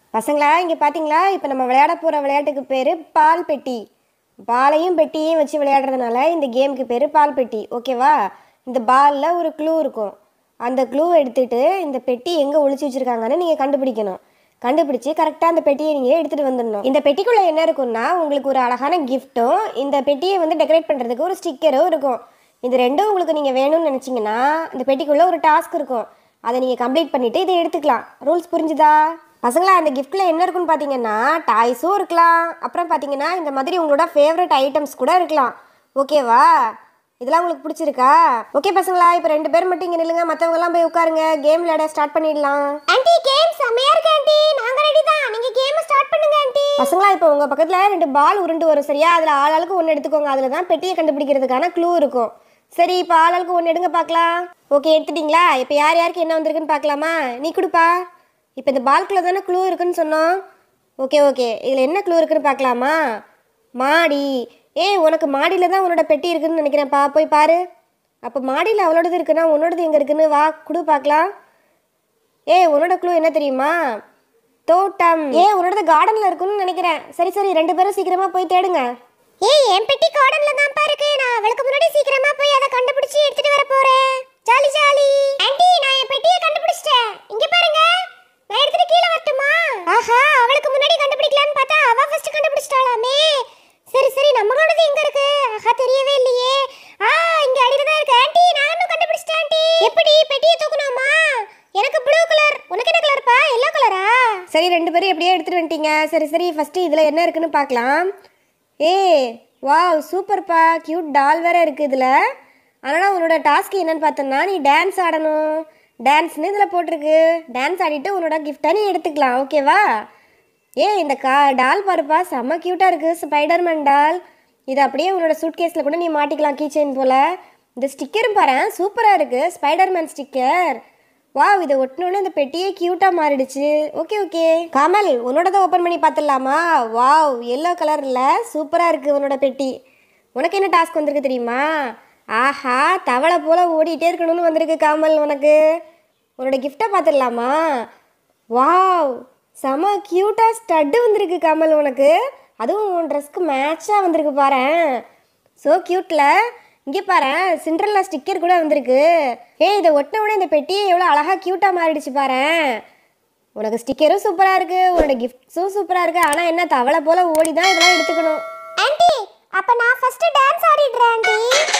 பசங்களா இங்கே பார்த்தீங்களா இப்போ நம்ம விளையாட போகிற விளையாட்டுக்கு பேர் பால் பெட்டி பாலையும் பெட்டியையும் வச்சு விளையாடுறதுனால இந்த கேமுக்கு பேர் பால் பெட்டி ஓகேவா இந்த பாலில் ஒரு க்ளூ இருக்கும் அந்த க்ளூ எடுத்துட்டு இந்த பெட்டி எங்கே ஒளிச்சு வச்சுருக்காங்கன்னு நீங்கள் கண்டுபிடிக்கணும் கண்டுபிடிச்சி கரெக்டாக அந்த பெட்டியை நீங்கள் எடுத்துகிட்டு வந்துடணும் இந்த பெட்டிக்குள்ளே என்ன இருக்கும்னா உங்களுக்கு ஒரு அழகான கிஃப்ட்டும் இந்த பெட்டியை வந்து டெக்கரேட் பண்ணுறதுக்கு ஒரு ஸ்டிக்கரும் இருக்கும் இது ரெண்டும் உங்களுக்கு நீங்கள் வேணும்னு நினச்சிங்கன்னா இந்த பெட்டிக்குள்ளே ஒரு டாஸ்க் இருக்கும் அதை நீங்கள் கம்ப்ளீட் பண்ணிவிட்டு இதை எடுத்துக்கலாம் ரூல்ஸ் புரிஞ்சுதா பசங்களா அந்த கிஃப்ட்டில் என்ன இருக்குன்னு பார்த்தீங்கன்னா டாய்ஸும் இருக்கலாம் அப்புறம் பார்த்தீங்கன்னா இந்த மாதிரி உங்களோட ஃபேவரட் ஐட்டம்ஸ் கூட இருக்கலாம் ஓகேவா இதெல்லாம் உங்களுக்கு பிடிச்சிருக்கா ஓகே பசங்களா இப்போ ரெண்டு பேர் மட்டும் இங்கே நில்லுங்க மற்றவங்கலாம் போய் உட்காருங்க கேம் விளையாட ஸ்டார்ட் பண்ணிடலாம் ஆண்டி கேம் செமையா இருக்கு ஆண்டி நாங்க ரெடி தான் நீங்க கேம் ஸ்டார்ட் பண்ணுங்க ஆண்டி பசங்களா இப்போ உங்கள் பக்கத்தில் ரெண்டு பால் உருண்டு வரும் சரியா அதில் ஆளாளுக்கு ஒன்று எடுத்துக்கோங்க அதில் தான் பெட்டியை கண்டுபிடிக்கிறதுக்கான க்ளூ இருக்கும் சரி இப்போ ஆளாளுக்கு ஒன்று எடுங்க பார்க்கலாம் ஓகே எடுத்துட்டீங்களா இப்போ யார் யாருக்கு என்ன வந்திருக்குன்னு பார்க்கலாமா நீ கொடுப்பா இப்போ இந்த பால்குள்ளே தானே க்ளூ இருக்குன்னு சொன்னோம் ஓகே ஓகே இதில் என்ன க்ளூ இருக்குன்னு பார்க்கலாமா மாடி ஏய் உனக்கு மாடியில் தான் உன்னோட பெட்டி இருக்குன்னு நினைக்கிறேன்ப்பா போய் பாரு அப்போ மாடியில் அவளோடது இருக்குன்னா உன்னோடது எங்கே இருக்குன்னு வா குடு பார்க்கலாம் ஏய் உன்னோட க்ளூ என்ன தெரியுமா தோட்டம் ஏ உன்னோட கார்டன்ல இருக்குன்னு நினைக்கிறேன் சரி சரி ரெண்டு பேரும் சீக்கிரமா போய் தேடுங்க ஏய் என் பெட்டி கார்டன்ல தான் பா இருக்கு நான் அவளுக்கு முன்னாடி சீக்கிரமா போய் அதை கண்டுபிடிச்சு எடுத்துட்டு வர போறேன் ஜாலி ஜாலி ஆண்டி நான் என் பெட்டியை கண்டுபிடிச்சிட்டேன் இங்க பாருங்க நான் எடுத்துட்டு கீழே வரட்டுமா ஆஹா அவளுக்கு முன்னாடி கண்டுபிடிக்கலான்னு பார்த்தா அவ ஃபர்ஸ்ட் கண்டுபிடிச்சிட்டாளாமே சரி சரி நம்மளோடது எங்க இருக்கு ஆஹா தெரியவே இல்லையே ஆ இங்க அடியில தான் இருக்கு ஆண்டி நானும் கண்டுபிடிச்சிட்டேன் ஆண்டி எப்படி பெட்டியை தூக்கணுமா எனக்கு ப்ளூ கலர் உனக்கு என்ன கலர்ப்பா எல்லோ கலரா சரி ரெண்டு பேரும் எப்படியே எடுத்துட்டு வந்துட்டீங்க சரி சரி ஃபர்ஸ்ட் இதுல என்ன இருக்குன்னு பார்க்கலாம் ஏ வாவ் சூப்பர்ப்பா கியூட் டால் வேற இருக்கு இதுல ஆனால் உன்னோட டாஸ்க் என்னன்னு பார்த்தோம்னா நீ டான்ஸ் ஆடணும் டான்ஸ்னு இதில் போட்டிருக்கு டான்ஸ் ஆடிட்டு உன்னோட கிஃப்டை நீ எடுத்துக்கலாம் ஓகேவா ஏ இந்த கா டால் பாருப்பா செம்ம க்யூட்டாக இருக்குது ஸ்பைடர்மேன் டால் இது அப்படியே உன்னோட சூட் கேஸில் கூட நீ மாட்டிக்கலாம் கீ செயின் போல் இந்த ஸ்டிக்கரும் பாரு சூப்பராக இருக்குது ஸ்பைடர்மேன் ஸ்டிக்கர் வாவ் இதை ஒட்டினோடனே இந்த பெட்டியே க்யூட்டாக மாறிடுச்சு ஓகே ஓகே கமல் உன்னோடதை ஓப்பன் பண்ணி பார்த்துடலாமா வாவ் எல்லோ கலரில் சூப்பராக இருக்குது உன்னோட பெட்டி உனக்கு என்ன டாஸ்க் வந்திருக்கு தெரியுமா ஆஹா தவளை போல் ஓடிட்டே இருக்கணும்னு வந்திருக்கு கமல் உனக்கு உன்னோட கிஃப்டை பார்த்துடலாமா வாவ் செம க்யூட்டாக ஸ்டட்டு வந்திருக்கு கமல் உனக்கு அதுவும் உன் ட்ரெஸ்க்கு மேட்சாக வந்திருக்கு பாரேன் ஸோ க்யூட்டில் இங்கே பாரேன் சிண்ட்ரல்லா ஸ்டிக்கர் கூட வந்திருக்கு ஏய் இதை ஒட்டின உடனே இந்த பெட்டியே எவ்வளோ அழகாக க்யூட்டாக மாறிடுச்சு பாரேன் உனக்கு ஸ்டிக்கரும் சூப்பராக இருக்குது உன்னோட கிஃப்ட்ஸும் சூப்பராக இருக்குது ஆனால் என்ன தவளை போல் ஓடி தான் இதெல்லாம் எடுத்துக்கணும் ஆண்டி அப்ப நான் ஃபர்ஸ்ட் டான்ஸ் ஆடிடுறேன் ஆண்டி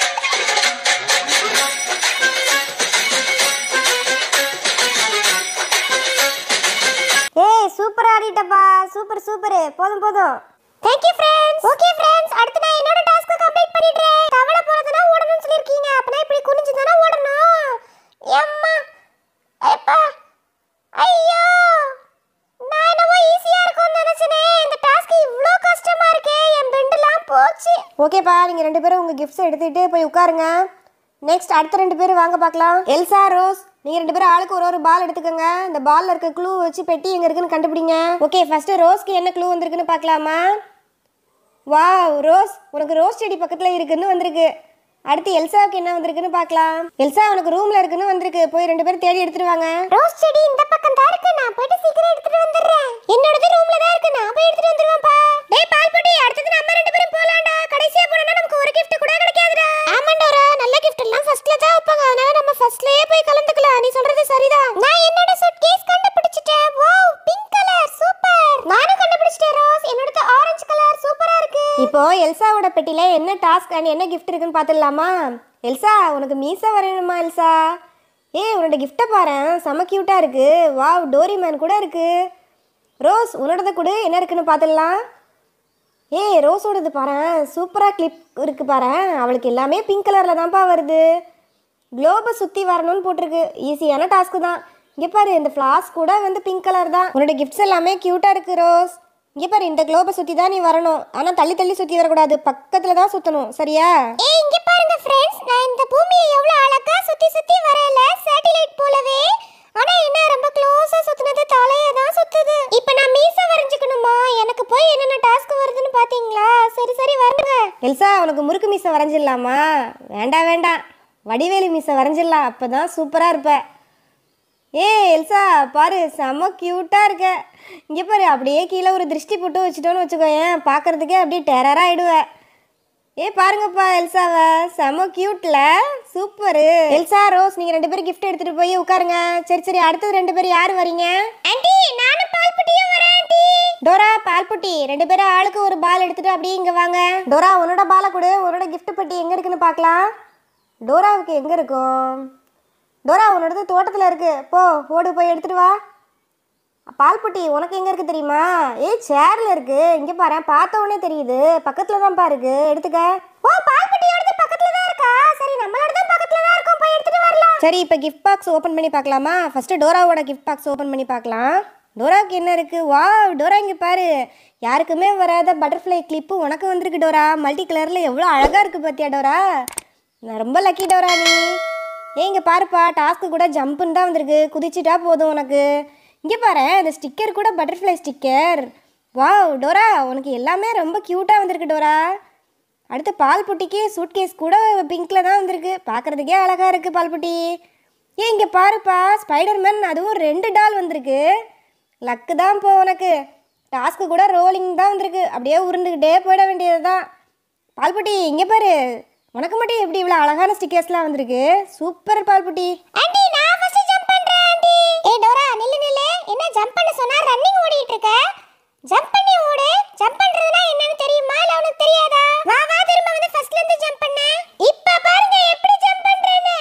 ஏய் சூப்பர் ஆடிட்டப்பா சூப்பர் சூப்பர் போதும் போதும் thank you friends okay friends அடுத்து நான் என்னோட டாஸ்க் கம்ப்ளீட் பண்ணிடுறேன் தவளை போறதுனா ஓடணும்னு சொல்லிருக்கீங்க அப்பனா இப்படி குனிஞ்சு தானே ஓடணும் எம்மா எப்பா ஐயோ நான் என்னவோ ஈஸியா இருக்கும்னு நினைச்சனே இந்த டாஸ்க் இவ்ளோ கஷ்டமா இருக்கே என் பெண்டெல்லாம் போச்சு ஓகேப்பா நீங்கள் ரெண்டு பேரும் உங்கள் கிஃப்ட்ஸை எடுத்துகிட்டு போய் உட்காருங்க நெக்ஸ்ட் அடுத்த ரெண்டு பேரும் வாங்க பார்க்கலாம் எல்சா ரோஸ் நீங்கள் ரெண்டு பேரும் ஆளுக்கு ஒரு ஒரு பால் எடுத்துக்கோங்க இந்த பாலில் இருக்க க்ளூ வச்சு பெட்டி எங்கே இருக்குன்னு கண்டுபிடிங்க ஓகே ஃபஸ்ட்டு ரோஸ்க்கு என்ன க்ளூ வந்திருக்குன்னு பார்க்கலாமா வாவ் ரோஸ் உனக்கு ரோஸ் செடி பக்கத்தில் இருக்குன்னு வந்திருக்கு அடுத்து எல்சாவுக்கு என்ன வந்திருக்குன்னு பார்க்கலாம் எல்சா உனக்கு ரூமில் இருக்குன்னு வந்திருக்கு போய் ரெண்டு பேரும் தேடி எடுத்துட்டு வாங்க ரோஸ் செடி இந்த பக்கம் தான் இருக்கு நான் போயிட்டு சீக்கிரம் எடுத்துட்டு வந்துடுறேன் என்னோடது ரூம்ல தான் இருக்கு நான் போய் எடுத்துட்டு வந்துருவேன்ப்பா டேய் பால்பட்டி அடுத்தது நம்ம ரெண்டு பேரும் போலாம்டா கடைசியா போனா நமக்கு ஒரு gift கூட கிடைக்காதுடா ஆமாண்டோரா நல்ல gift எல்லாம் ஃபர்ஸ்ட்ல தான் வைப்பாங்க அதனால நம்ம ஃபர்ஸ்ட்லயே போய் கலந்துக்கலாம் நீ சொல்றது சரிதான் நான் என்னோட சூட்கேஸ் கண்டுபிடிச்சிட்டேன் வாவ் பிங்க் கலர் சூப்பர் நானும் கண்டுபிடிச்சிட்டேன் ரோஸ் என்னோடது ஆரஞ்சு கலர் சூப்பரா இருக்கு இப்போ எல்சாவோட பெட்டியில் என்ன டாஸ்க் அண்ட் என்ன கிஃப்ட் இருக்குன்னு பார்த்துடலாமா எல்சா உனக்கு மீசா வரையணுமா எல்சா ஏய் உன்னோட கிஃப்ட்டை பாரு செம க்யூட்டாக இருக்கு வாவ் டோரிமேன் கூட இருக்கு ரோஸ் உன்னோடத கூட என்ன இருக்குன்னு பார்த்துடலாம் ஏய் ரோஸோடது பாரு சூப்பராக கிளிப் இருக்கு பாரு அவளுக்கு எல்லாமே பிங்க் கலரில் தான்ப்பா வருது குளோபை சுற்றி வரணும்னு போட்டிருக்கு ஈஸியான டாஸ்க்கு தான் இங்கே பாரு இந்த ஃப்ளாஸ் கூட வந்து பிங்க் கலர் தான் உன்னோட கிஃப்ட்ஸ் எல்லாமே க்யூட்டாக இருக்கு ரோஸ் இங்கே பாரு இந்த குளோபை சுற்றி தான் நீ வரணும் ஆனால் தள்ளி தள்ளி சுற்றி வரக்கூடாது பக்கத்தில் தான் சுற்றணும் சரியா ஏய் இங்க பாருங்க ஃப்ரெண்ட்ஸ் நான் இந்த பூமியை எவ்வளவு அழகா சுத்தி சுத்தி வரல சேட்டிலைட் போலவே ஆனா என்ன ரொம்ப க்ளோஸா சுத்துனது தலைய தான் சுத்துது இப்போ நான் மீச வரைஞ்சுக்கணுமா எனக்கு போய் என்னென்ன டாஸ்க் வருதுன்னு பாத்தீங்களா சரி சரி வருங்க எல்சா உனக்கு முறுக்கு மீசை வரைஞ்சிடலாமா வேண்டாம் வேண்டாம் வடிவேலு மீசை வரைஞ்சிடலாம் அப்போ தான் சூப்பராக இருப்ப ஏ எல்சா பாரு செம்ம க்யூட்டாக இருக்க இங்கே பாரு அப்படியே கீழே ஒரு திருஷ்டி போட்டு வச்சுட்டோன்னு வச்சுக்கோயேன் பார்க்கறதுக்கே அப்படியே டெரராக ஆயிடுவேன் ஏ பாருங்கப்பா எல்சாவை செம்ம க்யூட்ல சூப்பரு எல்சா ரோஸ் நீங்கள் ரெண்டு பேரும் gift எடுத்துகிட்டு போய் உட்காருங்க சரி சரி அடுத்தது ரெண்டு பேரும் யார் வரீங்க ஆண்டி நானும் பால் புட்டியும் வரேன் ஆண்டி டோரா பால்புட்டி ரெண்டு பேரும் ஆளுக்கு ஒரு பால் எடுத்துட்டு அப்படியே இங்கே வாங்க டோரா உன்னோட பாலை கொடு உன்னோட gift பெட்டி எங்கே இருக்குன்னு பார்க்கலாம் டோராவுக்கு எங்கே இருக்கும் டோரா உன்னோடது தோட்டத்தில் இருக்கு போ ஓடு போய் எடுத்துட்டு வா பால்புட்டி உனக்கு எங்கே இருக்கு தெரியுமா ஏய் சேரில் இருக்கு இங்கே பாரு பார்த்த உடனே தெரியுது பக்கத்தில் தான் இருக்கு எடுத்துக்க ஓ பால் புட்டியோடது பக்கத்துல தான் இருக்கா சரி நம்மளோட தான் பக்கத்துல தான் இருக்கும் போய் எடுத்துட்டு வரலாம் சரி இப்போ கிஃப்ட் பாக்ஸ் ஓப்பன் பண்ணி பார்க்கலாமா ஃபஸ்ட்டு டோராவோட கிஃப்ட் பாக்ஸ் ஓப்பன் பண்ணி பார்க்கலாம் டோராவுக்கு என்ன இருக்குது வா டோரா இங்கே பாரு யாருக்குமே வராத பட்டர்ஃப்ளை கிளிப்பு உனக்கு வந்திருக்கு டோரா மல்டி கலரில் எவ்வளோ அழகாக இருக்குது பார்த்தியா டோரா நான் ரொம்ப லக்கி டோரா நீ ஏன் இங்கே பாருப்பா டாஸ்க்கு கூட ஜம்ப்புன்னு தான் வந்திருக்கு குதிச்சிட்டா போதும் உனக்கு இங்கே பாரு இந்த ஸ்டிக்கர் கூட பட்டர்ஃப்ளை ஸ்டிக்கர் வாவ் டோரா உனக்கு எல்லாமே ரொம்ப க்யூட்டாக வந்திருக்கு டோரா அடுத்து பால்புட்டிக்கு சூட்கேஸ் கூட பிங்க்கில் தான் வந்திருக்கு பார்க்குறதுக்கே அழகாக இருக்குது பால்புட்டி ஏன் இங்கே பாருப்பா ஸ்பைடர்மேன் அதுவும் ரெண்டு டால் வந்திருக்கு லக்கு தான் போ உனக்கு டாஸ்க்கு கூட ரோலிங் தான் வந்திருக்கு அப்படியே உருண்டுக்கிட்டே போயிட வேண்டியது தான் பால்புட்டி இங்கே பாரு உனக்கு மட்டும் எப்படி இவ்வளோ அழகான ஸ்டிக்கர்ஸ்லாம் வந்திருக்கு சூப்பர் பால்புட்டி ஆண்டி நான் ஃபர்ஸ்ட் ஜம்ப் பண்றேன் ஆண்டி ஏய் டோரா நில்லு நில்லு என்ன ஜம்ப் பண்ண சொன்னா ரன்னிங் ஓடிட்டு இருக்க ஜம்ப் பண்ணி ஓடு ஜம்ப் பண்றதுனா என்னன்னு தெரியுமா இல்ல உனக்கு தெரியாதா வா வா திரும்ப வந்து ஃபர்ஸ்ட்ல இருந்து ஜம்ப் பண்ணு இப்ப பாருங்க எப்படி ஜம்ப் பண்றேன்னு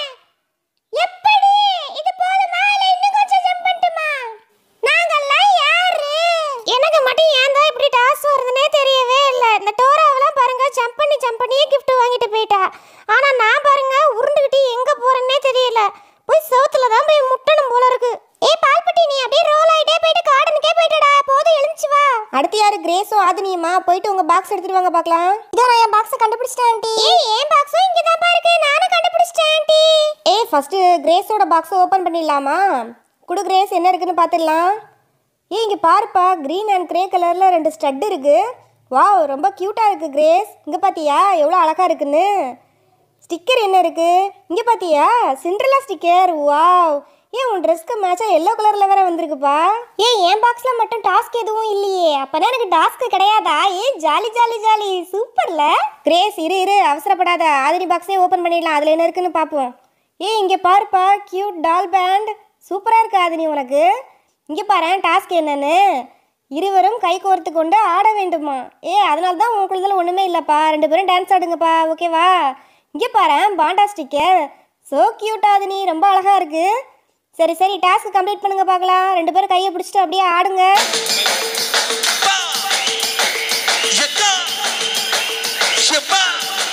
எப்படி இது போதுமா இல்ல இன்னும் கொஞ்சம் ஜம்ப் பண்ணட்டுமா நாங்கெல்லாம் யாரு எனக்கு மட்டும் ஏன் தான் இப்படி டாஸ் வருதுன்னே தெரியவே இல்ல இந்த டோராவெல்லாம் பாருங்க ஜம்ப் பண்ணி ஜம்ப் பண்ணியே gift வாங்கிட்டு போயிட்டா ஆனா நான் பாருங்க உருண்டுகிட்டு எங்க போறேன்னே தெரியல போய் சவுத்துல தான் போய் முட்டணும் போல இருக்கு ஏய் பால்பட்டி நீ அப்படியே ரோல் ஆயிட்டே போயிட்டு கார்டனுக்கே போயிட்டடா போதும் எழுந்துச்சு வா அடுத்து யாரு கிரேஸும் ஆதினியுமா போயிட்டு உங்கள் பாக்ஸ் எடுத்துட்டு வாங்க பார்க்கலாம் இதோ நான் என் பாக்ஸை கண்டுபிடிச்சிட்டேன் ஆண்டி ஏய் என் பாக்ஸும் இங்க தான் இருக்கு நானும் கண்டுபிடிச்சிட்டேன் ஆண்டி ஏய் ஃபஸ்ட்டு கிரேஸோட பாக்ஸை ஓப்பன் பண்ணிடலாமா குடு கிரேஸ் என்ன இருக்குன்னு பார்த்துடலாம் ஏய் இங்கே பாருப்பா க்ரீன் அண்ட் கிரே கலரில் ரெண்டு ஸ்டட் இருக்குது வாவ் ரொம்ப க்யூட்டாக இருக்குது கிரேஸ் இங்கே பார்த்தியா எவ்வளோ அழகாக இருக்குன்னு ஸ்டிக்கர் என்ன இருக்குது இங்கே பார்த்தியா சிண்ட்ரலா ஸ்டிக்கர் வாவ் ஏன் உன் ட்ரெஸ்க்கு மேட்சாக எல்லோ கலரில் வேற வந்திருக்குப்பா ஏய் என் பாக்ஸ்ல மட்டும் டாஸ்க் எதுவும் இல்லையே அப்பனா எனக்கு டாஸ்க் கிடையாதா ஏய் ஜாலி ஜாலி ஜாலி சூப்பர்ல கிரேஸ் இரு இரு அவசரப்படாத ஆதினி பாக்ஸே ஓப்பன் பண்ணிடலாம் அதில் என்ன இருக்குன்னு பார்ப்போம் ஏய் இங்கே பாருப்பா கியூட் டால் பேண்ட் சூப்பராக இருக்கு ஆதினி உனக்கு இங்கே பாரு டாஸ்க் என்னன்னு இருவரும் கை கோர்த்து கொண்டு ஆட வேண்டுமா ஏ அதனால தான் உங்களுக்குள்ள ஒன்றுமே இல்லைப்பா ரெண்டு பேரும் டான்ஸ் ஆடுங்கப்பா ஓகேவா இங்கே பாரு panda sticker so cute Aadhini ரொம்ப அழகாக இருக்கு சரி சரி டாஸ்க் கம்ப்ளீட் பண்ணுங்க பார்க்கலாம் ரெண்டு பேரும் கையை பிடிச்சிட்டு அப்படியே ஆடுங்க Yaka! Shabba!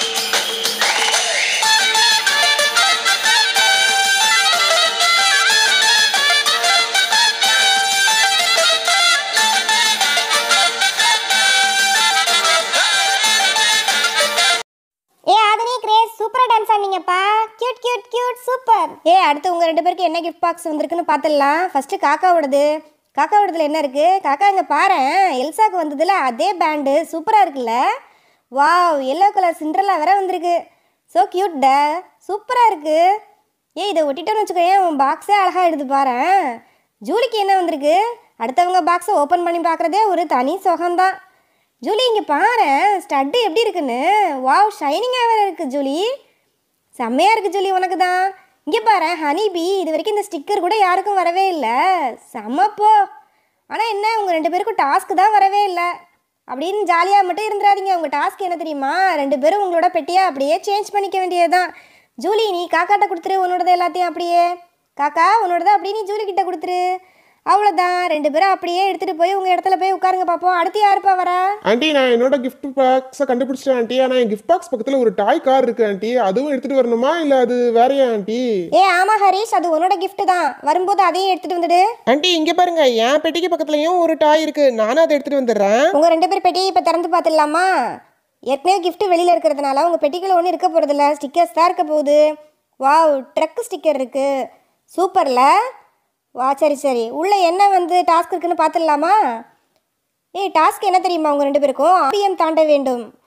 ஏ ஆதினி கிரேஸ் சூப்பரா டான்ஸ் ஆனீங்கப்பா கியூட் கியூட் கியூட் சூப்பர் ஏ அடுத்து உங்கள் ரெண்டு பேருக்கு என்ன கிஃப்ட் பாக்ஸ் வந்திருக்குன்னு பார்த்துடலாம் ஃபஸ்ட்டு காக்காவோடது காக்காவோடதுல என்ன இருக்குது காக்கா இங்கே பாரேன் எல்சாக்கு வந்ததுல அதே பேண்டு சூப்பராக இருக்குல்ல வாவ் எல்லோ கலர் சிண்ட்ரலா வேற வந்திருக்கு ஸோ க்யூட் ட சூப்பராக இருக்குது ஏ இதை ஒட்டிட்டோன்னு வச்சுக்கோயேன் உன் பாக்ஸே அழகாக எடுத்து பாரேன் ஜூலிக்கு என்ன வந்திருக்கு அடுத்தவங்க பாக்ஸை ஓப்பன் பண்ணி பார்க்குறதே ஒரு தனி சுகம்தான் ஜூலி இங்கே பாரு ஸ்டட்டு எப்படி இருக்குன்னு வாவ் ஷைனிங்காக வேற இருக்குது ஜூலி செம்மையாக இருக்குது ஜூலி உனக்கு தான் இங்கே பாரு ஹனி பீ இது வரைக்கும் இந்த ஸ்டிக்கர் கூட யாருக்கும் வரவே இல்லை செம்மப்போ ஆனால் என்ன உங்கள் ரெண்டு பேருக்கும் டாஸ்க்கு தான் வரவே இல்லை அப்படின்னு ஜாலியாக மட்டும் இருந்துடாதீங்க உங்கள் டாஸ்க் என்ன தெரியுமா ரெண்டு பேரும் உங்களோட பெட்டியை அப்படியே சேஞ்ச் பண்ணிக்க வேண்டியது தான் ஜூலி நீ காக்காட்ட கொடுத்துரு உன்னோடது எல்லாத்தையும் அப்படியே காக்கா உன்னோடதை அப்படியே நீ ஜூலி கிட்ட கொடுத்துரு அவ்வளோதான் ரெண்டு பேரும் அப்படியே எடுத்துகிட்டு போய் உங்கள் இடத்துல போய் உட்காருங்க பார்ப்போம் அடுத்து யாருப்பா வரா ஆண்டி நான் என்னோட gift பாக்ஸை கண்டுபிடிச்சிட்டேன் ஆண்டி ஆனால் என் gift பாக்ஸ் பக்கத்தில் ஒரு டாய் கார் இருக்கு ஆண்டி அதுவும் எடுத்துட்டு வரணுமா இல்லை அது வேறையா ஆண்டி ஏ ஆமாம் ஹரிஷ் அது உன்னோட gift தான் வரும்போது அதையும் எடுத்துகிட்டு வந்துடு ஆண்டி இங்க பாருங்க என் பெட்டிக்கு பக்கத்துலயும் ஒரு டாய் இருக்கு நானும் அதை எடுத்துட்டு வந்துடுறேன் உங்கள் ரெண்டு பேர் பெட்டியை இப்போ திறந்து பார்த்துடலாமா ஏற்கனவே gift வெளியில் இருக்கிறதுனால உங்கள் பெட்டிக்குள்ள ஒன்றும் இருக்க போகிறதில்ல ஸ்டிக்கர்ஸ் தான் இருக்க போகுது வாவ் ட்ரக் ஸ்டிக்கர் இருக்குது சூப்பரில் வா சரி சரி உள்ளே என்ன வந்து டாஸ்க் இருக்குன்னு பார்த்துடலாமா ஏய் டாஸ்க் என்ன தெரியுமா உங்கள் ரெண்டு பேருக்கும் ஆரியம் தாண்ட வேண்டும்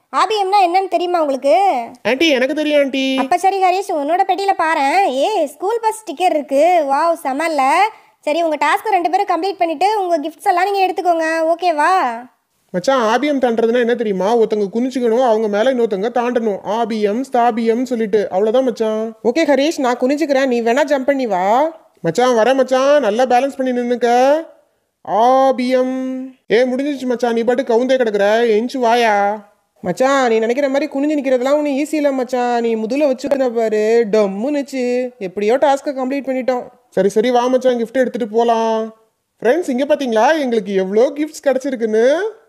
ஆபிஎம்னா என்னன்னு தெரியுமா உங்களுக்கு ஆண்டி எனக்கு தெரியும் ஆண்டி அப்ப சரி ஹரிஷ் உன்னோட பெட்டியில பாரேன் ஏ ஸ்கூல் பஸ் ஸ்டிக்கர் இருக்கு வாவ் செமல்ல சரி உங்க டாஸ்க் ரெண்டு பேரும் கம்ப்ளீட் பண்ணிட்டு உங்க கிஃப்ட்ஸ் எல்லாம் நீங்க எடுத்துக்கோங்க ஓகேவா மச்சான் ஆபிஎம் தாண்டறதுன்னா என்ன தெரியுமா ஒருத்தங்க குனிச்சுக்கணும் அவங்க மேல இன்னொருத்தங்க தாண்டணும் ஆபிஎம் ஸ்தாபியம் சொல்லிட்டு அவ்வளவுதான் மச்சான் ஓகே ஹரீஷ் நான் குனிஞ்சுக்கிறேன் நீ வேணா ஜம்ப் பண்ணி வா மச்சான் வர மச்சான் நல்லா பேலன்ஸ் பண்ணி நின்னுக்க ஆபிஎம் ஏ முடிஞ்சிச்சு மச்சான் நீ பாட்டு கவுந்தே கிடக்குற எஞ்சி வாயா மச்சான் நீ நினைக்கிற மாதிரி குனிஞ்சு நிற்கிறதுலாம் ஒன்றும் ஈஸி இல்லை மச்சான் நீ முதுல வச்சுருந்த பாரு டம்முன்னுச்சு எப்படியோ டாஸ்க்கை கம்ப்ளீட் பண்ணிட்டோம் சரி சரி வா மச்சான் gift எடுத்துட்டு போலாம் ஃப்ரெண்ட்ஸ் இங்க பாத்தீங்களா எங்களுக்கு எவ்வளோ கிஃப்ட்ஸ் கிடைச்சிருக்குன்னு